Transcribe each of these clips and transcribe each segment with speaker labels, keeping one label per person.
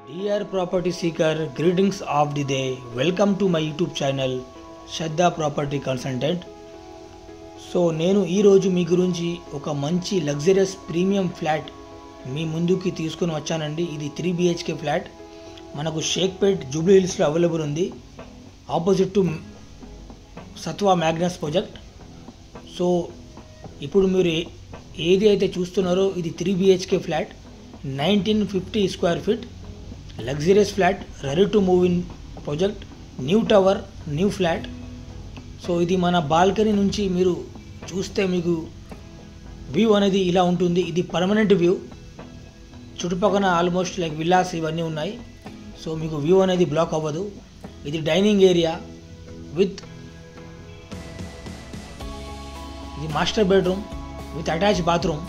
Speaker 1: Dear property seeker, greetings of the day. Welcome to my YouTube channel, Shraddha property consultant so నేను ఈరోజు మీ గురించి ఒక మంచి లగ్జరియస్ ప్రీమియం ఫ్లాట్ మీ ముందుకి తీసుకొని వచ్చానండి ఇది త్రీ బిహెచ్కే ఫ్లాట్ మనకు షేక్పేట్ జూబ్లీ హిల్స్లో అవైలబుల్ ఉంది opposite to Sattva Magnus project so ఇప్పుడు మీరు ఏ- ఏది అయితే చూస్తున్నారో ఇది three BHK flat nineteen fifty square feet luxurious flat ready to move in project new tower new flat so ఇది మన బాల్కనీ నుంచి మీరు చూస్తే మీకు వ్యూ అనేది ఇలా ఉంటుంది ఇది పర్మనెంట్ వ్యూ చుట్టుపక్కల ఆల్మోస్ట్ లైక్ విల్లాస్ ఇవన్నీ ఉన్నాయి సో మీకు వ్యూ అనేది బ్లాక్ అవ్వదు ఇది డైనింగ్ ఏరియా విత్ ఇది master bedroom with attach bathroom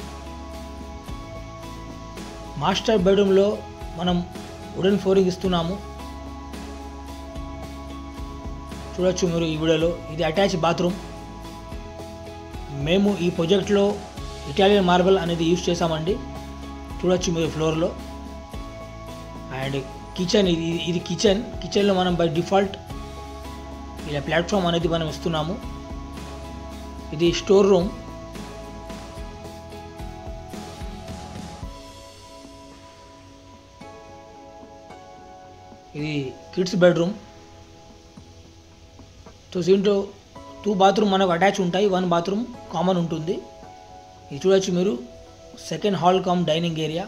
Speaker 1: master బెడ్రూమ్లో మనం వుడెన్ ఫ్లోరింగ్ ఇస్తున్నాము చూడొచ్చు మీరు ఈ వీడియోలో ఇది అటాచ్ బాత్రూమ్ మేము ఈ ప్రాజెక్ట్లో ఇటాలియన్ మార్బల్ అనేది యూజ్ చేసామండి చూడొచ్చు మీరు ఫ్లోర్లో అండ్ కిచెన్ ఇది ఇది కిచెన్ కిచెన్లో మనం బై డిఫాల్ట్ ఇలా ప్లాట్ఫామ్ అనేది మనం ఇస్తున్నాము ఇది స్టోర్ రూమ్ ఇది కిడ్స్ బెడ్రూమ్ సో దీంట్లో టూ బాత్రూమ్ మనకు అటాచ్ ఉంటాయి వన్ బాత్రూమ్ కామన్ ఉంటుంది ఇది చూడొచ్చు మీరు second hall cum dining area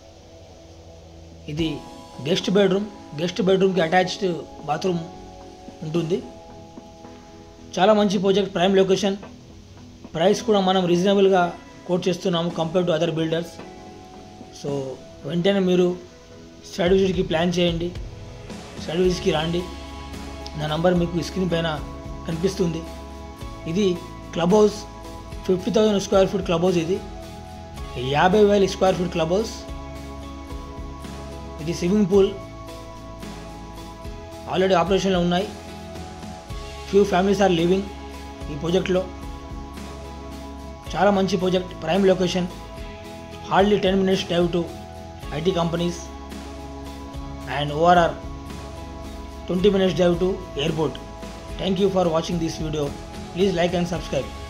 Speaker 1: ఇది గెస్ట్ బెడ్రూమ్ గెస్ట్ బెడ్రూమ్కి అటాచ్డ్ బాత్రూమ్ ఉంటుంది చాలా మంచి ప్రాజెక్ట్ ప్రైమ్ లొకేషన్ ప్రైస్ కూడా మనం రీజనబుల్గా కోట్ చేస్తున్నాము compare to other builders so వెంటనే మీరు స్టడీ విజిట్కి ప్లాన్ చేయండి స్టడీ విజిట్కి రండి నా నంబర్ మీకు స్క్రీన్ పైన కనిపిస్తుంది ఇది club house fifty thousand square feet club house ఇది యాభై వేల స్క్వేర్ ఫీట్ క్లబ్ హౌస్ ఇది స్విమ్మింగ్ పూల్ ఆల్రెడీ ఆపరేషన్లో ఉన్నాయి ఫ్యూ ఫ్యామిలీస్ ఆర్ లివింగ్ ఈ ప్రాజెక్ట్లో చాలా మంచి project prime location hardly ten minutes drive to IT companies and ORR twenty minutes drive to airport thank you for watching this video please like and subscribe